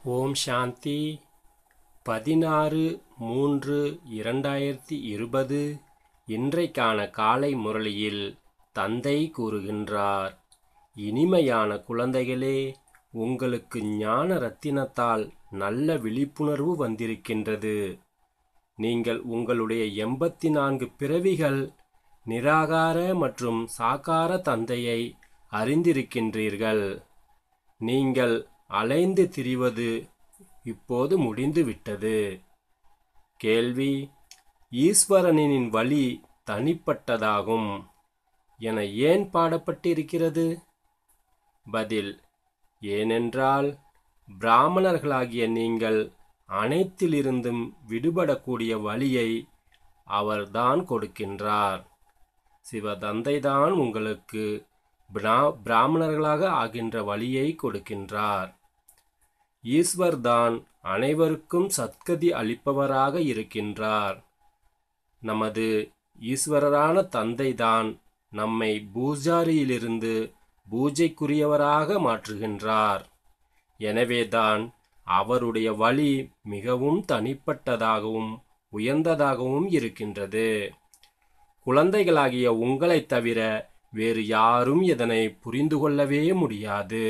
ஓம் சாந்தி பதினாறு மூன்று இரண்டாயிரத்தி இருபது இன்றைக்கான காலை முரளியில் தந்தை கூறுகின்றார் இனிமையான குழந்தைகளே உங்களுக்கு ஞான ரத்தினத்தால் நல்ல விழிப்புணர்வு வந்திருக்கின்றது நீங்கள் உங்களுடைய எண்பத்தி நான்கு பிறவிகள் நிராகார மற்றும் சாகார தந்தையை அறிந்திருக்கின்றீர்கள் நீங்கள் அலைந்து திரிவது இப்போது முடிந்துவிட்டது கேள்வி ஈஸ்வரனின் வழி தனிப்பட்டதாகும் என ஏன் பாடப்பட்டிருக்கிறது பதில் ஏனென்றால் பிராமணர்களாகிய நீங்கள் அனைத்திலிருந்தும் விடுபடக்கூடிய வழியை அவர்தான் கொடுக்கின்றார் சிவதந்தைதான் உங்களுக்கு பிரா பிராமணர்களாக ஆகின்ற வழியை கொடுக்கின்றார் ஈஸ்வர் தான் அனைவருக்கும் சத்கதி அளிப்பவராக இருக்கின்றார் நமது ஈஸ்வரரான தந்தைதான் நம்மை பூஜாரியிலிருந்து பூஜைக்குரியவராக மாற்றுகின்றார் எனவேதான் அவருடைய வழி மிகவும் தனிப்பட்டதாகவும் உயர்ந்ததாகவும் இருக்கின்றது குழந்தைகளாகிய உங்களைத் தவிர வேறு யாரும் இதனை புரிந்து கொள்ளவே முடியாது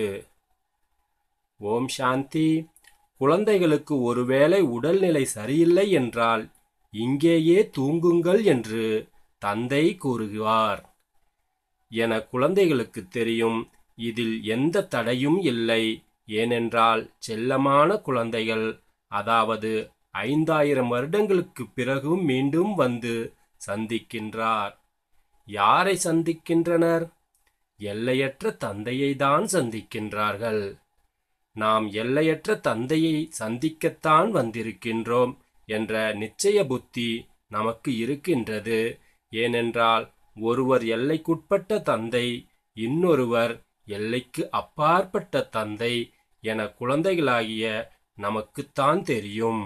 ஓம் சாந்தி குழந்தைகளுக்கு ஒருவேளை உடல்நிலை சரியில்லை என்றால் இங்கேயே தூங்குங்கள் என்று தந்தை கூறுகிறார் என குழந்தைகளுக்கு தெரியும் இதில் எந்த தடையும் இல்லை ஏனென்றால் செல்லமான குழந்தைகள் அதாவது ஐந்தாயிரம் வருடங்களுக்கு பிறகும் மீண்டும் வந்து சந்திக்கின்றார் யாரை சந்திக்கின்றனர் எல்லையற்ற தந்தையை தான் சந்திக்கின்றார்கள் நாம் எல்லையற்ற தந்தையை சந்திக்கத்தான் வந்திருக்கின்றோம் என்ற நிச்சய புத்தி நமக்கு இருக்கின்றது ஏனென்றால் ஒருவர் எல்லைக்குட்பட்ட தந்தை இன்னொருவர் எல்லைக்கு அப்பாற்பட்ட தந்தை என குழந்தைகளாகிய நமக்குத்தான் தெரியும்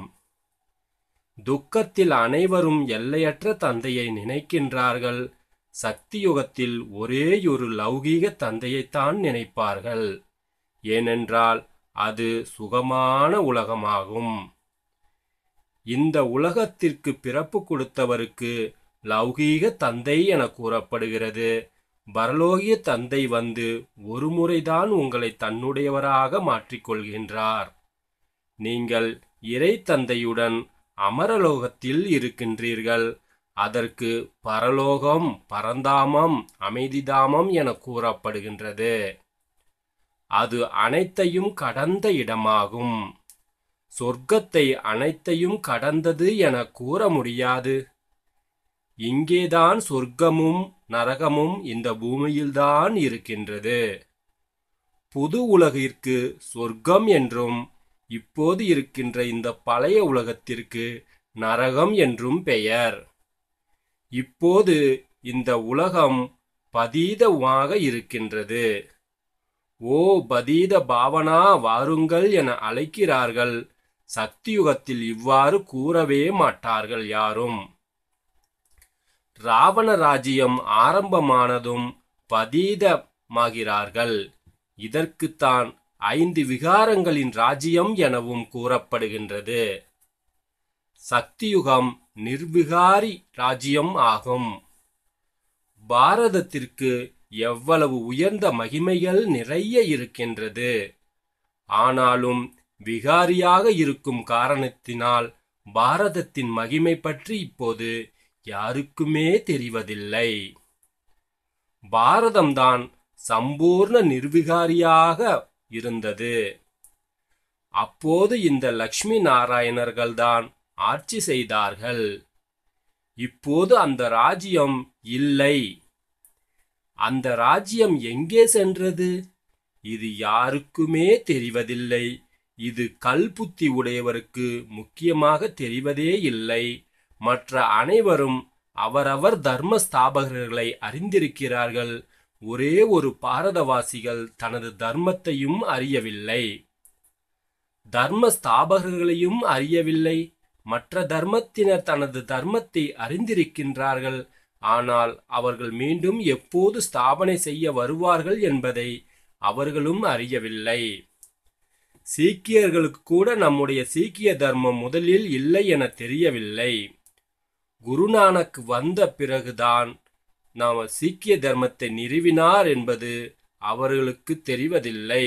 துக்கத்தில் அனைவரும் எல்லையற்ற தந்தையை நினைக்கின்றார்கள் சக்தி யுகத்தில் ஒரேயொரு லௌகீக தந்தையைத்தான் நினைப்பார்கள் ஏனென்றால் அது சுகமான உலகமாகும் இந்த உலகத்திற்கு பிறப்பு கொடுத்தவருக்கு லௌகீக தந்தை என கூறப்படுகிறது பரலோகிய தந்தை வந்து ஒரு முறைதான் உங்களை தன்னுடையவராக மாற்றிக்கொள்கின்றார் நீங்கள் இறை தந்தையுடன் அமரலோகத்தில் இருக்கின்றீர்கள் அதற்கு பரலோகம் பரந்தாமம் அமைதிதாமம் என கூறப்படுகின்றது அது அனைத்தையும் கடந்த இடமாகும் சொர்க்கத்தை அனைத்தையும் கடந்தது என கூற முடியாது இங்கேதான் சொர்க்கமும் நரகமும் இந்த பூமியில்தான் இருக்கின்றது புது உலகிற்கு சொர்க்கம் என்றும் இப்போது இருக்கின்ற இந்த பழைய உலகத்திற்கு நரகம் என்றும் பெயர் இப்போது இந்த உலகம் பதீதமாக இருக்கின்றது ஓ பதீத பாவனா வாருங்கள் என அழைக்கிறார்கள் சக்தியுகத்தில் இவ்வாறு கூறவே மாட்டார்கள் யாரும் ராவண ராஜ்யம் ஆரம்பமானதும் பதீதமாகிறார்கள் இதற்குத்தான் ஐந்து விகாரங்களின் ராஜ்யம் எனவும் கூறப்படுகின்றது சக்தியுகம் நிர்விகாரி ராஜ்யம் ஆகும் பாரதத்திற்கு எவ்வளவு உயர்ந்த மகிமைகள் நிறைய இருக்கின்றது ஆனாலும் விகாரியாக இருக்கும் காரணத்தினால் பாரதத்தின் மகிமை பற்றி இப்போது யாருக்குமே தெரிவதில்லை பாரதம்தான் சம்பூர்ண நிர்விகாரியாக இருந்தது அப்போது இந்த லக்ஷ்மி நாராயணர்கள்தான் ஆட்சி செய்தார்கள் இப்போது அந்த ராஜ்யம் இல்லை அந்த ராஜ்யம் எங்கே சென்றது இது யாருக்குமே தெரிவதில்லை இது கல்புத்தி உடையவருக்கு முக்கியமாக தெரிவதே இல்லை மற்ற அனைவரும் அவரவர் தர்ம ஸ்தாபகர்களை அறிந்திருக்கிறார்கள் ஒரே ஒரு பாரதவாசிகள் தனது தர்மத்தையும் அறியவில்லை தர்ம ஸ்தாபகர்களையும் அறியவில்லை மற்ற தர்மத்தினர் தனது தர்மத்தை அறிந்திருக்கின்றார்கள் ஆனால் அவர்கள் மீண்டும் எப்போது ஸ்தாபனை செய்ய வருவார்கள் என்பதை அவர்களும் அறியவில்லை சீக்கியர்களுக்கு கூட நம்முடைய சீக்கிய தர்மம் முதலில் இல்லை என தெரியவில்லை குருநானக் வந்த பிறகுதான் நாம் சீக்கிய தர்மத்தை நிறுவினார் என்பது அவர்களுக்கு தெரிவதில்லை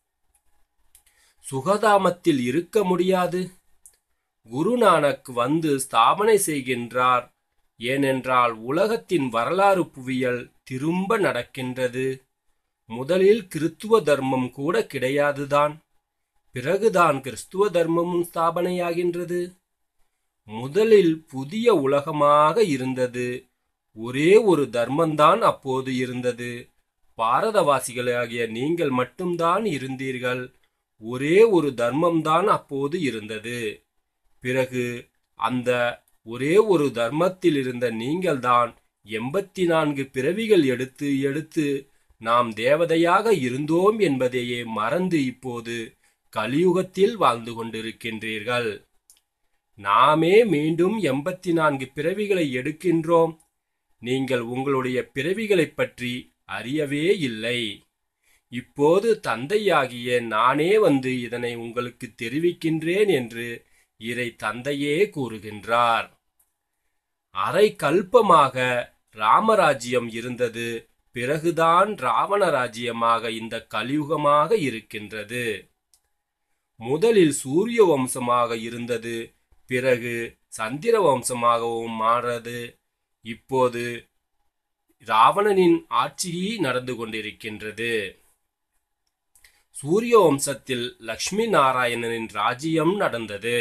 சுகதாமத்தில் இருக்க முடியாது குருநானக் வந்து ஸ்தாபனை செய்கின்றார் ஏனென்றால் உலகத்தின் வரலாறு புவியல் திரும்ப நடக்கின்றது முதலில் கிறித்துவ தர்மம் கூட கிடையாதுதான் பிறகுதான் கிறிஸ்துவ தர்மமும் ஸ்தாபனையாகின்றது முதலில் புதிய உலகமாக இருந்தது ஒரே ஒரு தர்மம்தான் அப்போது இருந்தது பாரதவாசிகளாகிய நீங்கள் மட்டும்தான் இருந்தீர்கள் ஒரே ஒரு தர்மம்தான் அப்போது இருந்தது பிறகு அந்த ஒரே ஒரு தர்மத்தில் இருந்த நீங்கள்தான் எண்பத்தி நான்கு பிறவிகள் எடுத்து எடுத்து நாம் தேவதையாக இருந்தோம் என்பதையே மறந்து இப்போது கலியுகத்தில் வாழ்ந்து கொண்டிருக்கின்றீர்கள் நாமே மீண்டும் எண்பத்தி நான்கு பிறவிகளை எடுக்கின்றோம் நீங்கள் உங்களுடைய பிறவிகளைப் பற்றி அறியவே இல்லை இப்போது தந்தையாகிய நானே வந்து இதனை உங்களுக்கு தெரிவிக்கின்றேன் என்று இறை தந்தையே கூறுகின்றார் அரை கல்பமாக ராமராஜ்யம் இருந்தது பிறகுதான் ராவண ராஜ்யமாக இந்த கலியுகமாக இருக்கின்றது முதலில் சூரிய வம்சமாக இருந்தது பிறகு சந்திர வம்சமாகவும் மாறது இப்போது ராவணனின் ஆட்சி நடந்து கொண்டிருக்கின்றது சூரிய வம்சத்தில் லக்ஷ்மி நாராயணனின் ராஜ்யம் நடந்தது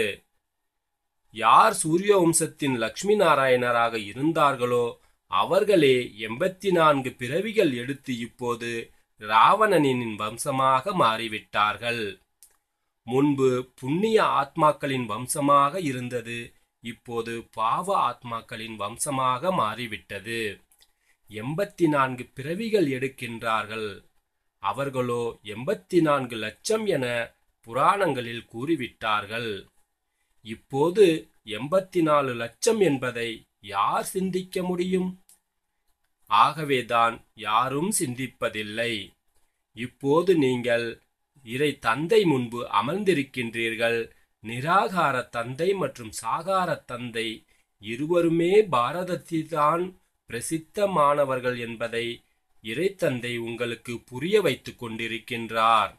யார் சூரிய வம்சத்தின் லக்ஷ்மி நாராயணராக இருந்தார்களோ அவர்களே எண்பத்தி நான்கு பிறவிகள் எடுத்து இப்போது ராவணனின் வம்சமாக மாறிவிட்டார்கள் முன்பு புண்ணிய ஆத்மாக்களின் வம்சமாக இருந்தது இப்போது பாவ ஆத்மாக்களின் வம்சமாக மாறிவிட்டது எண்பத்தி நான்கு பிறவிகள் எடுக்கின்றார்கள் அவர்களோ எண்பத்தி நான்கு லட்சம் என புராணங்களில் கூறிவிட்டார்கள் இப்போது எண்பத்தி நாலு லட்சம் என்பதை யார் சிந்திக்க முடியும் ஆகவேதான் யாரும் சிந்திப்பதில்லை இப்போது நீங்கள் இறை தந்தை முன்பு அமர்ந்திருக்கின்றீர்கள் நிராகார தந்தை மற்றும் சாகார தந்தை இருவருமே பாரதத்தில்தான் பிரசித்தமானவர்கள் என்பதை இறைத்தந்தை உங்களுக்கு புரிய வைத்துக் கொண்டிருக்கின்றார்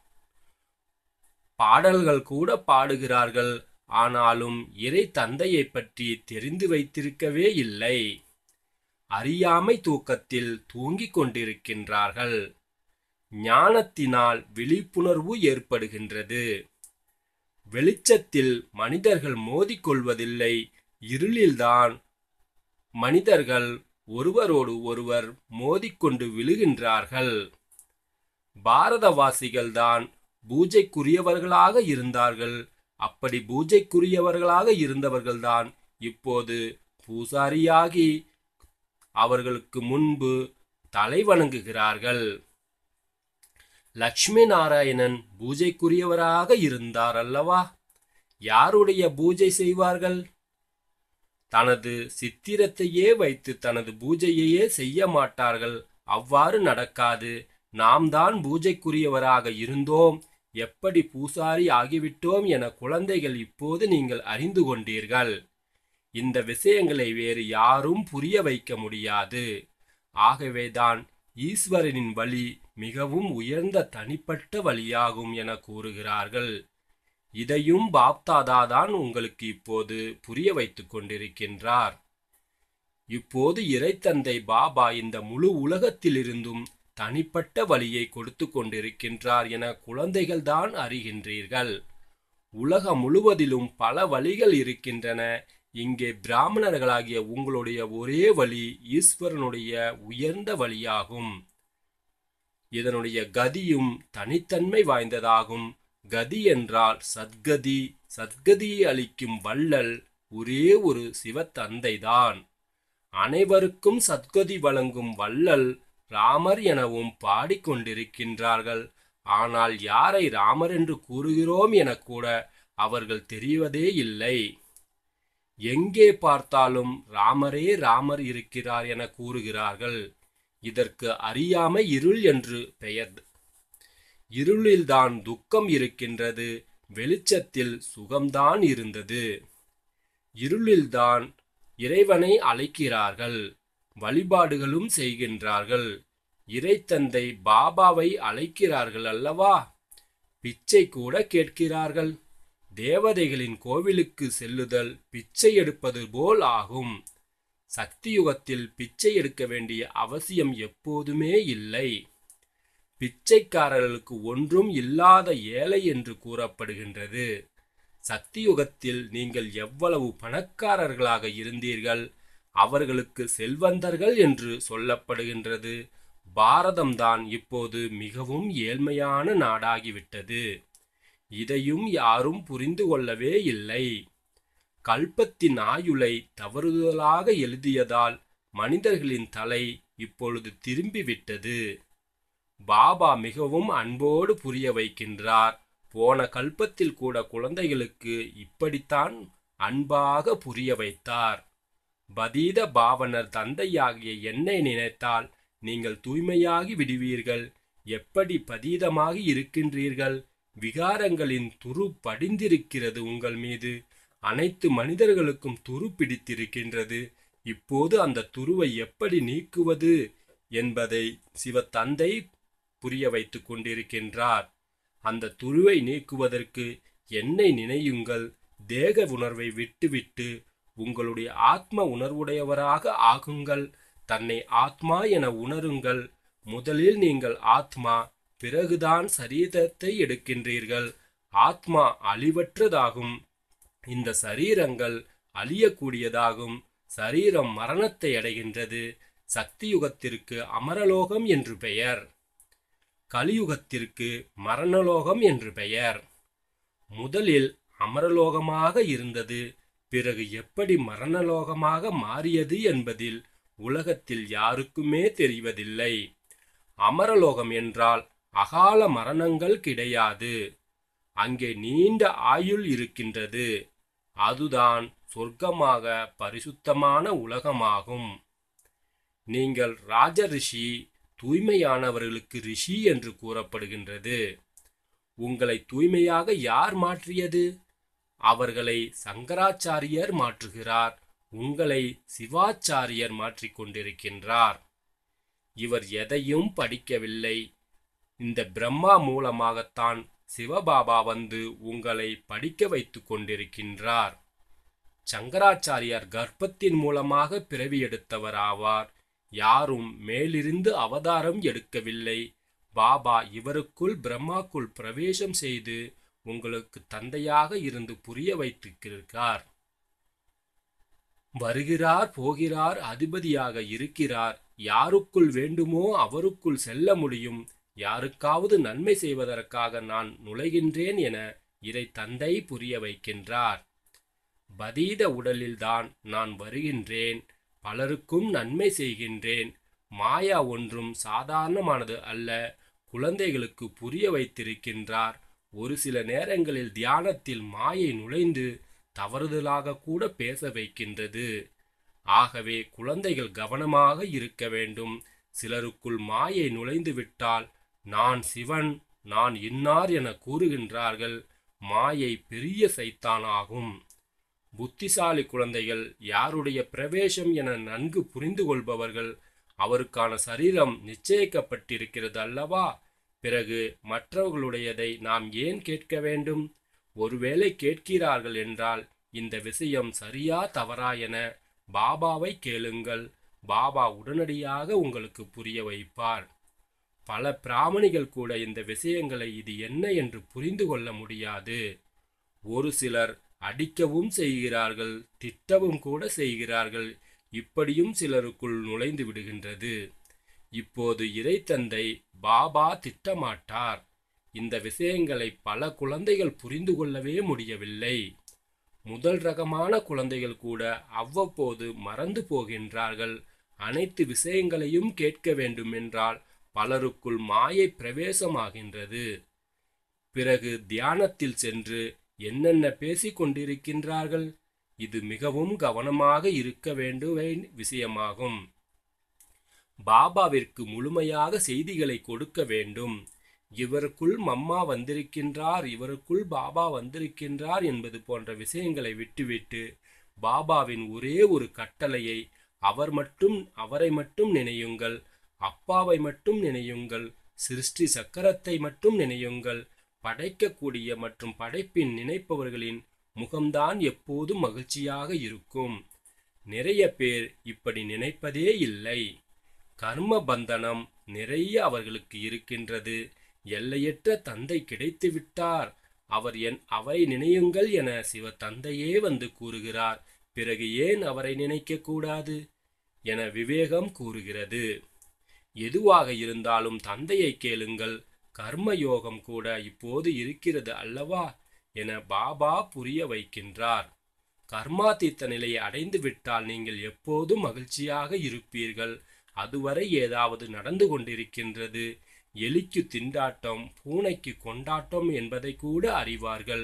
பாடல்கள் கூட பாடுகிறார்கள் ஆனாலும் இறை தந்தையை பற்றி தெரிந்து வைத்திருக்கவே இல்லை அறியாமை தூக்கத்தில் தூங்கிக் கொண்டிருக்கின்றார்கள் ஞானத்தினால் விழிப்புணர்வு ஏற்படுகின்றது வெளிச்சத்தில் மனிதர்கள் மோதிக்கொள்வதில்லை இருளில்தான் மனிதர்கள் ஒருவரோடு ஒருவர் மோதிக்கொண்டு விழுகின்றார்கள் பாரதவாசிகள்தான் பூஜைக்குரியவர்களாக இருந்தார்கள் அப்படி பூஜைக்குரியவர்களாக இருந்தவர்கள்தான் இப்போது பூசாரியாகி அவர்களுக்கு முன்பு தலை வணங்குகிறார்கள் லக்ஷ்மி நாராயணன் பூஜைக்குரியவராக இருந்தார் அல்லவா யாருடைய பூஜை செய்வார்கள் தனது சித்திரத்தையே வைத்து தனது பூஜையையே செய்ய மாட்டார்கள் அவ்வாறு நடக்காது நாம் தான் பூஜைக்குரியவராக இருந்தோம் எப்படி பூசாரி ஆகிவிட்டோம் என குழந்தைகள் இப்போது நீங்கள் அறிந்து கொண்டீர்கள் இந்த விஷயங்களை வேறு யாரும் புரிய வைக்க முடியாது ஆகவேதான் ஈஸ்வரனின் வழி மிகவும் உயர்ந்த தனிப்பட்ட வழியாகும் என கூறுகிறார்கள் இதையும் பாப்தாதா தான் உங்களுக்கு இப்போது புரிய வைத்துக் கொண்டிருக்கின்றார் இப்போது இறைத்தந்தை பாபா இந்த முழு உலகத்திலிருந்தும் தனிப்பட்ட வழியை கொடுத்து கொண்டிருக்கின்றார் என குழந்தைகள் தான் அறிகின்றீர்கள் உலகம் முழுவதிலும் பல வழிகள் இருக்கின்றன இங்கே பிராமணர்களாகிய உங்களுடைய ஒரே வழி ஈஸ்வரனுடைய உயர்ந்த வழியாகும் இதனுடைய கதியும் தனித்தன்மை வாய்ந்ததாகும் கதி என்றால் சத்கதி சத்கதியை அளிக்கும் வள்ளல் ஒரே ஒரு சிவத்தந்தைதான் அனைவருக்கும் சத்கதி வழங்கும் வள்ளல் ராமர் எனவும் பாடிக்கொண்டிருக்கின்றார்கள் ஆனால் யாரை ராமர் என்று கூறுகிறோம் என கூட அவர்கள் தெரிவதே இல்லை எங்கே பார்த்தாலும் ராமரே ராமர் இருக்கிறார் என கூறுகிறார்கள் இதற்கு அறியாமை இருள் என்று பெயர் இருளில்தான் துக்கம் இருக்கின்றது வெளிச்சத்தில் சுகம்தான் இருந்தது இருளில்தான் இறைவனை அழைக்கிறார்கள் வழிபாடுகளும் செய்கின்றார்கள் இறைத்தந்தை பாபாவை அழைக்கிறார்கள் அல்லவா பிச்சை கூட கேட்கிறார்கள் தேவதைகளின் கோவிலுக்கு செல்லுதல் பிச்சை எடுப்பது போல் ஆகும் சக்தி யுகத்தில் பிச்சை எடுக்க வேண்டிய அவசியம் எப்போதுமே இல்லை பிச்சைக்காரர்களுக்கு ஒன்றும் இல்லாத ஏழை என்று கூறப்படுகின்றது சக்தி யுகத்தில் நீங்கள் எவ்வளவு பணக்காரர்களாக இருந்தீர்கள் அவர்களுக்கு செல்வந்தர்கள் என்று சொல்லப்படுகின்றது பாரதம்தான் இப்போது மிகவும் ஏழ்மையான நாடாகிவிட்டது இதையும் யாரும் புரிந்து கொள்ளவே இல்லை கல்பத்தின் ஆயுளை தவறுதலாக எழுதியதால் மனிதர்களின் தலை இப்பொழுது திரும்பிவிட்டது பாபா மிகவும் அன்போடு புரிய வைக்கின்றார் போன கல்பத்தில் கூட குழந்தைகளுக்கு இப்படித்தான் அன்பாக புரிய வைத்தார் பதீத பாவனர் தந்தையாகிய என்னை நினைத்தால் நீங்கள் தூய்மையாகி விடுவீர்கள் எப்படி பதீதமாகி இருக்கின்றீர்கள் விகாரங்களின் துரு படிந்திருக்கிறது உங்கள் மீது அனைத்து மனிதர்களுக்கும் துரு பிடித்திருக்கின்றது இப்போது அந்த துருவை எப்படி நீக்குவது என்பதை சிவ தந்தை புரிய வைத்துக் கொண்டிருக்கின்றார் அந்த துருவை நீக்குவதற்கு என்னை நினையுங்கள் தேக உணர்வை விட்டுவிட்டு உங்களுடைய ஆத்ம உணர்வுடையவராக ஆகுங்கள் தன்னை ஆத்மா என உணருங்கள் முதலில் நீங்கள் ஆத்மா பிறகுதான் சரீரத்தை எடுக்கின்றீர்கள் ஆத்மா அழிவற்றதாகும் இந்த சரீரங்கள் அழியக்கூடியதாகும் சரீரம் மரணத்தை அடைகின்றது சக்தி யுகத்திற்கு அமரலோகம் என்று பெயர் கலியுகத்திற்கு மரணலோகம் என்று பெயர் முதலில் அமரலோகமாக இருந்தது பிறகு எப்படி மரணலோகமாக மாறியது என்பதில் உலகத்தில் யாருக்குமே தெரிவதில்லை அமரலோகம் என்றால் அகால மரணங்கள் கிடையாது அங்கே நீண்ட ஆயுள் இருக்கின்றது அதுதான் சொர்க்கமாக பரிசுத்தமான உலகமாகும் நீங்கள் ராஜ ரிஷி தூய்மையானவர்களுக்கு ரிஷி என்று கூறப்படுகின்றது உங்களை தூய்மையாக யார் மாற்றியது அவர்களை சங்கராச்சாரியர் மாற்றுகிறார் உங்களை சிவாச்சாரியர் மாற்றிக் கொண்டிருக்கின்றார் இவர் எதையும் படிக்கவில்லை இந்த பிரம்மா மூலமாகத்தான் சிவபாபா வந்து உங்களை படிக்க வைத்துக் கொண்டிருக்கின்றார் சங்கராச்சாரியார் கர்ப்பத்தின் மூலமாக பிறவி எடுத்தவர் ஆவார் யாரும் மேலிருந்து அவதாரம் எடுக்கவில்லை பாபா இவருக்குள் பிரம்மாக்குள் பிரவேசம் செய்து உங்களுக்கு தந்தையாக இருந்து புரிய வைத்திருக்கிறார் வருகிறார் போகிறார் அதிபதியாக இருக்கிறார் யாருக்குள் வேண்டுமோ அவருக்குள் செல்ல முடியும் யாருக்காவது நன்மை செய்வதற்காக நான் நுழைகின்றேன் என இதை தந்தை புரிய வைக்கின்றார் பதீத உடலில்தான் நான் வருகின்றேன் பலருக்கும் நன்மை செய்கின்றேன் மாயா ஒன்றும் சாதாரணமானது அல்ல குழந்தைகளுக்கு புரிய வைத்திருக்கின்றார் ஒரு சில நேரங்களில் தியானத்தில் மாயை நுழைந்து தவறுதலாக கூட பேச வைக்கின்றது ஆகவே குழந்தைகள் கவனமாக இருக்க வேண்டும் சிலருக்குள் மாயை நுழைந்து விட்டால் நான் சிவன் நான் இன்னார் என கூறுகின்றார்கள் மாயை பெரிய சைத்தானாகும் புத்திசாலி குழந்தைகள் யாருடைய பிரவேசம் என நன்கு புரிந்து கொள்பவர்கள் அவருக்கான சரீரம் நிச்சயிக்கப்பட்டிருக்கிறது அல்லவா பிறகு மற்றவர்களுடையதை நாம் ஏன் கேட்க வேண்டும் ஒருவேளை கேட்கிறார்கள் என்றால் இந்த விஷயம் சரியா தவறா என பாபாவை கேளுங்கள் பாபா உடனடியாக உங்களுக்கு புரிய வைப்பார் பல பிராமணிகள் கூட இந்த விஷயங்களை இது என்ன என்று புரிந்து கொள்ள முடியாது ஒரு சிலர் அடிக்கவும் செய்கிறார்கள் திட்டவும் கூட செய்கிறார்கள் இப்படியும் சிலருக்குள் நுழைந்து விடுகின்றது இப்போது இறைத்தந்தை பாபா திட்டமாட்டார் இந்த விஷயங்களை பல குழந்தைகள் புரிந்து கொள்ளவே முடியவில்லை முதல் ரகமான குழந்தைகள் கூட அவ்வப்போது மறந்து போகின்றார்கள் அனைத்து விஷயங்களையும் கேட்க வேண்டும் என்றால் பலருக்குள் மாயை பிரவேசமாகின்றது பிறகு தியானத்தில் சென்று என்னென்ன பேசிக் கொண்டிருக்கின்றார்கள் இது மிகவும் கவனமாக இருக்க வேண்டிய விஷயமாகும் பாபாவிற்கு முழுமையாக செய்திகளை கொடுக்க வேண்டும் இவருக்குள் மம்மா வந்திருக்கின்றார் இவருக்குள் பாபா வந்திருக்கின்றார் என்பது போன்ற விஷயங்களை விட்டுவிட்டு பாபாவின் ஒரே ஒரு கட்டளையை அவர் மட்டும் அவரை மட்டும் நினையுங்கள் அப்பாவை மட்டும் நினையுங்கள் சிருஷ்டி சக்கரத்தை மட்டும் நினையுங்கள் படைக்கக்கூடிய மற்றும் படைப்பின் நினைப்பவர்களின் முகம்தான் எப்போதும் மகிழ்ச்சியாக இருக்கும் நிறைய பேர் இப்படி நினைப்பதே இல்லை கர்ம பந்தனம் நிறைய அவர்களுக்கு இருக்கின்றது எல்லையற்ற தந்தை கிடைத்து விட்டார் அவர் என் அவரை நினையுங்கள் என சிவ தந்தையே வந்து கூறுகிறார் பிறகு ஏன் அவரை நினைக்க கூடாது என விவேகம் கூறுகிறது எதுவாக இருந்தாலும் தந்தையை கேளுங்கள் கர்ம யோகம் கூட இப்போது இருக்கிறது அல்லவா என பாபா புரிய வைக்கின்றார் கர்மாதீத்த நிலையை அடைந்து விட்டால் நீங்கள் எப்போதும் மகிழ்ச்சியாக இருப்பீர்கள் அதுவரை ஏதாவது நடந்து கொண்டிருக்கின்றது எலிக்கு திண்டாட்டம் பூனைக்கு கொண்டாட்டம் என்பதை கூட அறிவார்கள்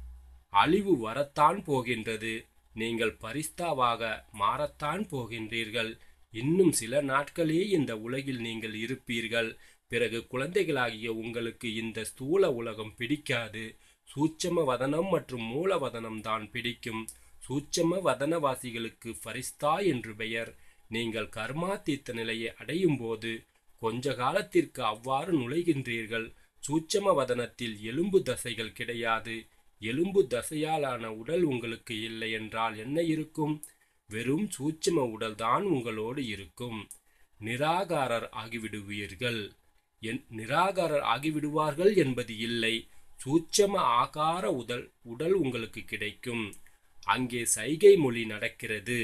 அழிவு வரத்தான் போகின்றது நீங்கள் பரிஸ்தாவாக மாறத்தான் போகின்றீர்கள் இன்னும் சில நாட்களே இந்த உலகில் நீங்கள் இருப்பீர்கள் பிறகு குழந்தைகளாகிய உங்களுக்கு இந்த ஸ்தூல உலகம் பிடிக்காது சூட்சம வதனம் மற்றும் மூல வதனம் தான் பிடிக்கும் சூட்சம வதனவாசிகளுக்கு ஃபரிஸ்தா என்று பெயர் நீங்கள் கர்மாத்தீத்த நிலையை அடையும் போது கொஞ்ச காலத்திற்கு அவ்வாறு நுழைகின்றீர்கள் சூட்சம வதனத்தில் எலும்பு தசைகள் கிடையாது எலும்பு தசையாலான உடல் உங்களுக்கு இல்லை என்றால் என்ன இருக்கும் வெறும் சூட்சம உடல்தான் உங்களோடு இருக்கும் நிராகாரர் ஆகிவிடுவீர்கள் என் நிராகாரர் ஆகிவிடுவார்கள் என்பது இல்லை சூட்சம ஆகார உடல் உடல் உங்களுக்கு கிடைக்கும் அங்கே சைகை மொழி நடக்கிறது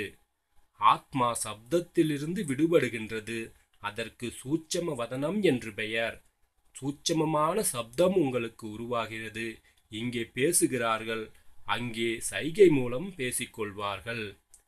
ஆத்மா சப்தத்திலிருந்து விடுபடுகின்றது அதற்கு சூட்சம வதனம் என்று பெயர் சூட்சமமான சப்தம் உங்களுக்கு உருவாகிறது இங்கே பேசுகிறார்கள் அங்கே சைகை மூலம் பேசிக்கொள்வார்கள்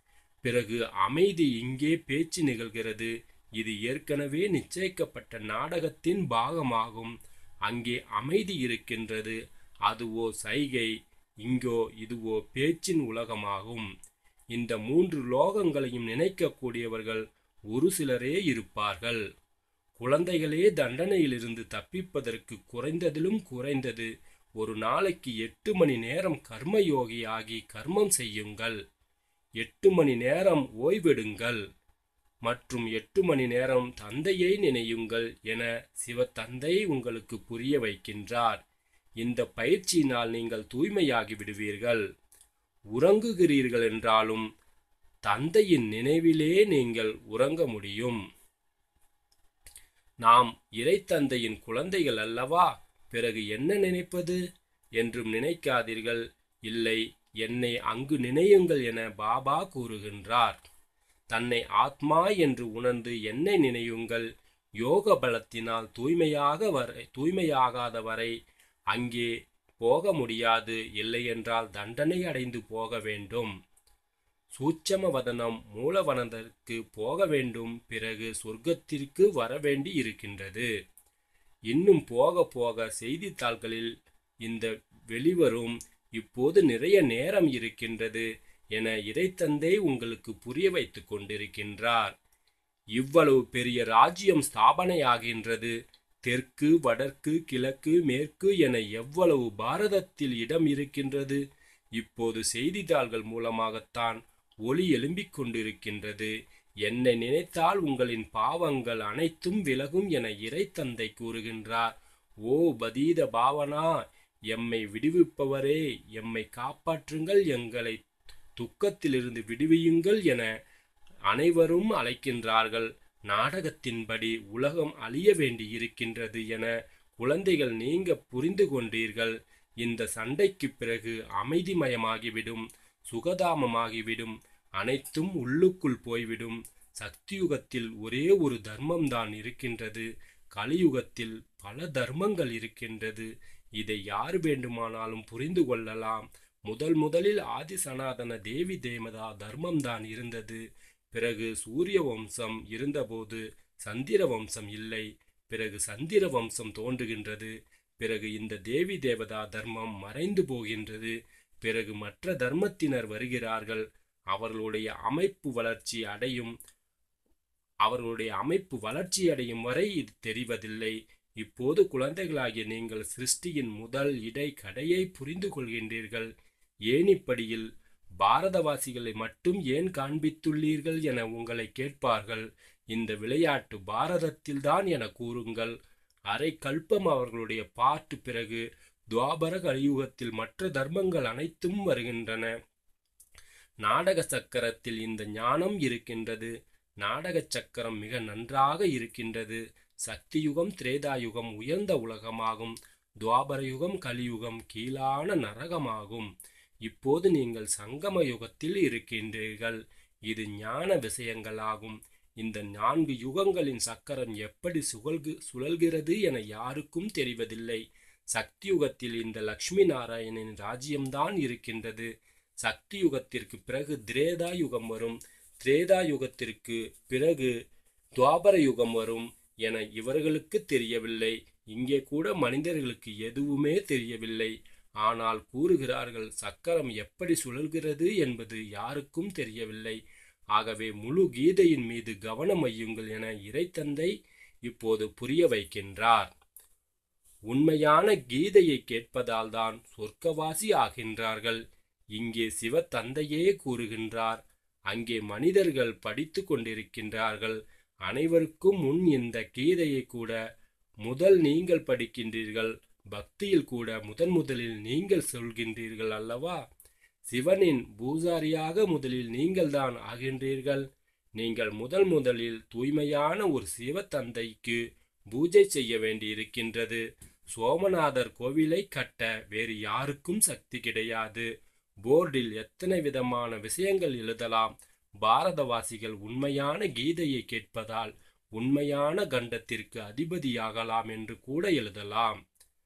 பிறகு அமைதி இங்கே பேச்சு நிகழ்கிறது இது ஏற்கனவே நிச்சயிக்கப்பட்ட நாடகத்தின் பாகமாகும் அங்கே அமைதி இருக்கின்றது அதுவோ சைகை இங்கோ இதுவோ பேச்சின் உலகமாகும் இந்த மூன்று லோகங்களையும் நினைக்கக்கூடியவர்கள் ஒரு சிலரே இருப்பார்கள் குழந்தைகளே தண்டனையிலிருந்து தப்பிப்பதற்கு குறைந்ததிலும் குறைந்தது ஒரு நாளைக்கு எட்டு மணி நேரம் கர்மயோகி ஆகி கர்மம் செய்யுங்கள் எட்டு மணி நேரம் ஓய்வெடுங்கள் மற்றும் எட்டு மணி நேரம் தந்தையை நினையுங்கள் என சிவத்தந்தை உங்களுக்கு புரிய வைக்கின்றார் இந்த பயிற்சியினால் நீங்கள் தூய்மையாகி விடுவீர்கள் உறங்குகிறீர்கள் என்றாலும் தந்தையின் நினைவிலே நீங்கள் உறங்க முடியும் நாம் இறைத்தந்தையின் குழந்தைகள் அல்லவா பிறகு என்ன நினைப்பது என்றும் நினைக்காதீர்கள் இல்லை என்னை அங்கு நினையுங்கள் என பாபா கூறுகின்றார் தன்னை ஆத்மா என்று உணர்ந்து என்னை நினையுங்கள் யோக பலத்தினால் தூய்மையாக வரை தூய்மையாகாத வரை அங்கே போக முடியாது இல்லையென்றால் தண்டனை அடைந்து போக வேண்டும் சூட்சம வதனம் மூலவனத்திற்கு போக வேண்டும் பிறகு சொர்க்கத்திற்கு வர வேண்டி இருக்கின்றது இன்னும் போக போக செய்தித்தாள்களில் இந்த வெளிவரும் இப்போது நிறைய நேரம் இருக்கின்றது என இறைத்தந்தை உங்களுக்கு புரிய வைத்துக் கொண்டிருக்கின்றார் இவ்வளவு பெரிய ராஜ்யம் ஸ்தாபனையாகின்றது தெற்கு வடக்கு கிழக்கு மேற்கு என எவ்வளவு பாரதத்தில் இடம் இருக்கின்றது இப்போது செய்தித்தாள்கள் மூலமாகத்தான் ஒளி எழும்பிக் கொண்டிருக்கின்றது என்னை நினைத்தால் உங்களின் பாவங்கள் அனைத்தும் விலகும் என இறைத்தந்தை கூறுகின்றார் ஓ பதீத பாவனா எம்மை விடுவிப்பவரே எம்மை காப்பாற்றுங்கள் எங்களை துக்கத்திலிருந்து விடுவியுங்கள் என அனைவரும் அழைக்கின்றார்கள் நாடகத்தின்படி உலகம் அழிய வேண்டி இருக்கின்றது என குழந்தைகள் நீங்க புரிந்து கொண்டீர்கள் இந்த சண்டைக்கு பிறகு அமைதிமயமாகிவிடும் சுகதாமமாகிவிடும் அனைத்தும் உள்ளுக்குள் போய்விடும் சக்தியுகத்தில் ஒரே ஒரு தர்மம்தான் இருக்கின்றது கலியுகத்தில் பல தர்மங்கள் இருக்கின்றது இதை யார் வேண்டுமானாலும் புரிந்து கொள்ளலாம் முதல் முதலில் ஆதி சனாதன தேவி தேவதா தர்மம்தான் இருந்தது பிறகு சூரிய வம்சம் இருந்தபோது சந்திர வம்சம் இல்லை பிறகு சந்திர வம்சம் தோன்றுகின்றது பிறகு இந்த தேவி தேவதா தர்மம் மறைந்து போகின்றது பிறகு மற்ற தர்மத்தினர் வருகிறார்கள் அவர்களுடைய அமைப்பு வளர்ச்சி அடையும் அவர்களுடைய அமைப்பு வளர்ச்சி அடையும் வரை இது தெரிவதில்லை இப்போது குழந்தைகளாகிய நீங்கள் சிருஷ்டியின் முதல் இடை கடையை புரிந்து கொள்கின்றீர்கள் ஏனிப்படியில் பாரதவாசிகளை மட்டும் ஏன் காண்பித்துள்ளீர்கள் என உங்களை கேட்பார்கள் இந்த விளையாட்டு பாரதத்தில்தான் என கூறுங்கள் அரை கல்பம் அவர்களுடைய பாட்டு பிறகு துவாபர கலியுகத்தில் மற்ற தர்மங்கள் அனைத்தும் வருகின்றன நாடக சக்கரத்தில் இந்த ஞானம் இருக்கின்றது நாடக சக்கரம் மிக நன்றாக இருக்கின்றது சக்தியுகம் திரேதாயுகம் உயர்ந்த உலகமாகும் துவாபர யுகம் கலியுகம் கீழான நரகமாகும் இப்போது நீங்கள் சங்கம யுகத்தில் இருக்கின்றீர்கள் இது ஞான விஷயங்களாகும் இந்த நான்கு யுகங்களின் சக்கரம் எப்படி சுழல்கு சுழல்கிறது என யாருக்கும் தெரிவதில்லை சக்தி யுகத்தில் இந்த லக்ஷ்மி நாராயணனின் ராஜ்யம்தான் இருக்கின்றது சக்தி யுகத்திற்கு பிறகு திரேதா யுகம் வரும் திரேதா யுகத்திற்கு பிறகு துவாபர யுகம் வரும் என இவர்களுக்கு தெரியவில்லை இங்கே கூட மனிதர்களுக்கு எதுவுமே தெரியவில்லை ஆனால் கூறுகிறார்கள் சக்கரம் எப்படி சுழல்கிறது என்பது யாருக்கும் தெரியவில்லை ஆகவே முழு கீதையின் மீது கவனம் வையுங்கள் என இறைத்தந்தை இப்போது புரிய வைக்கின்றார் உண்மையான கீதையை கேட்பதால் தான் சொர்க்கவாசி ஆகின்றார்கள் இங்கே சிவ தந்தையே கூறுகின்றார் அங்கே மனிதர்கள் படித்து கொண்டிருக்கின்றார்கள் அனைவருக்கும் முன் இந்த கீதையை கூட முதல் நீங்கள் படிக்கின்றீர்கள் பக்தியில் கூட முதன் முதலில் நீங்கள் சொல்கின்றீர்கள் அல்லவா சிவனின் பூசாரியாக முதலில் நீங்கள்தான் ஆகின்றீர்கள் நீங்கள் முதல் முதலில் தூய்மையான ஒரு சிவ தந்தைக்கு பூஜை செய்ய வேண்டியிருக்கின்றது சோமநாதர் கோவிலை கட்ட வேறு யாருக்கும் சக்தி கிடையாது போர்டில் எத்தனை விதமான விஷயங்கள் எழுதலாம் பாரதவாசிகள் உண்மையான கீதையை கேட்பதால் உண்மையான கண்டத்திற்கு அதிபதியாகலாம் என்று கூட எழுதலாம்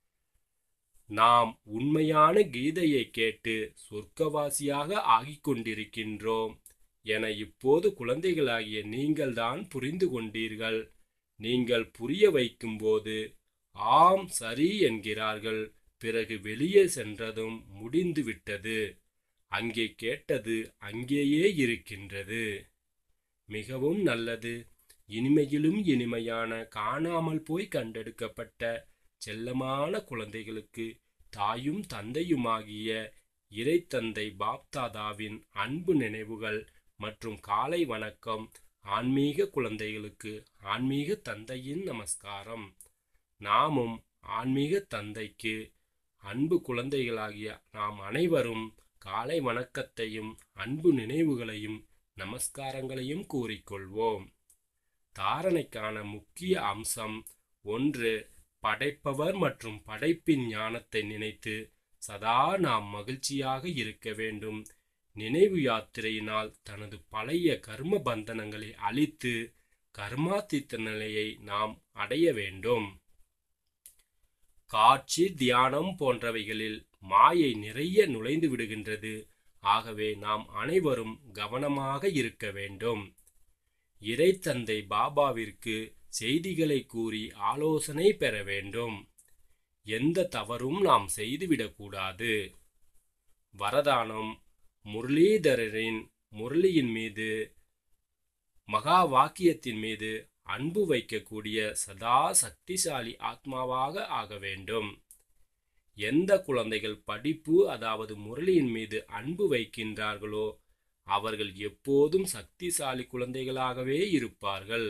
நாம் உண்மையான கீதையை கேட்டு சொர்க்கவாசியாக ஆகிக் கொண்டிருக்கின்றோம் என இப்போது குழந்தைகளாகிய நீங்கள்தான் புரிந்து கொண்டீர்கள் நீங்கள் புரிய வைக்கும்போது ஆம் சரி என்கிறார்கள் பிறகு வெளியே சென்றதும் முடிந்து விட்டது அங்கே கேட்டது அங்கேயே இருக்கின்றது மிகவும் நல்லது இனிமையிலும் இனிமையான காணாமல் போய் கண்டெடுக்கப்பட்ட செல்லமான குழந்தைகளுக்கு தாயும் தந்தையுமாகிய இறைத்தந்தை பாப்தாதாவின் அன்பு நினைவுகள் மற்றும் காலை வணக்கம் ஆன்மீக குழந்தைகளுக்கு ஆன்மீக தந்தையின் நமஸ்காரம் நாமும் ஆன்மீக தந்தைக்கு அன்பு குழந்தைகளாகிய நாம் அனைவரும் காலை வணக்கத்தையும் அன்பு நினைவுகளையும் நமஸ்காரங்களையும் கூறிக்கொள்வோம் தாரணைக்கான முக்கிய அம்சம் ஒன்று படைப்பவர் மற்றும் படைப்பின் ஞானத்தை நினைத்து சதா நாம் மகிழ்ச்சியாக இருக்க வேண்டும் நினைவு யாத்திரையினால் தனது பழைய கர்ம பந்தனங்களை அழித்து கர்மாத்தித்த நிலையை நாம் அடைய வேண்டும் காட்சி தியானம் போன்றவைகளில் மாயை நிறைய நுழைந்து விடுகின்றது ஆகவே நாம் அனைவரும் கவனமாக இருக்க வேண்டும் இறைத்தந்தை பாபாவிற்கு செய்திகளை கூறி ஆலோசனை பெற வேண்டும் எந்த தவறும் நாம் செய்துவிடக்கூடாது வரதானம் முரளீதரரின் முரளியின் மீது மகா வாக்கியத்தின் மீது அன்பு வைக்கக்கூடிய சதா சக்திசாலி ஆத்மாவாக ஆக வேண்டும் எந்த குழந்தைகள் படிப்பு அதாவது முரளியின் மீது அன்பு வைக்கின்றார்களோ அவர்கள் எப்போதும் சக்திசாலி குழந்தைகளாகவே இருப்பார்கள்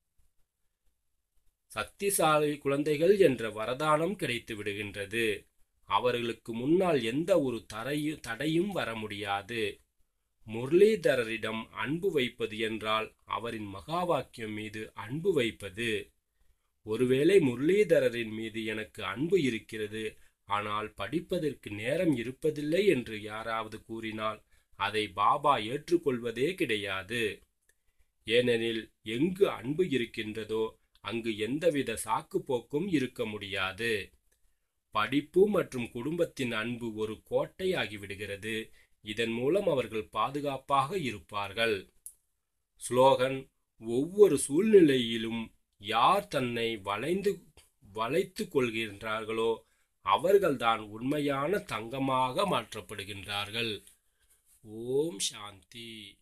சக்திசாலி குழந்தைகள் என்ற வரதானம் கிடைத்து விடுகின்றது அவர்களுக்கு முன்னால் எந்த ஒரு தரையும் தடையும் வர முடியாது முரளிதரரிடம் அன்பு வைப்பது என்றால் அவரின் மகா வாக்கியம் மீது அன்பு வைப்பது ஒருவேளை முரளிதரரின் மீது எனக்கு அன்பு இருக்கிறது ஆனால் படிப்பதற்கு நேரம் இருப்பதில்லை என்று யாராவது கூறினால் அதை பாபா ஏற்றுக்கொள்வதே கிடையாது ஏனெனில் எங்கு அன்பு இருக்கின்றதோ அங்கு எந்தவித சாக்கு போக்கும் இருக்க முடியாது படிப்பு மற்றும் குடும்பத்தின் அன்பு ஒரு கோட்டை ஆகிவிடுகிறது இதன் மூலம் அவர்கள் பாதுகாப்பாக இருப்பார்கள் ஸ்லோகன் ஒவ்வொரு சூழ்நிலையிலும் யார் தன்னை வளைந்து வளைத்து கொள்கின்றார்களோ அவர்கள்தான் உண்மையான தங்கமாக மாற்றப்படுகின்றார்கள் ஓம் சாந்தி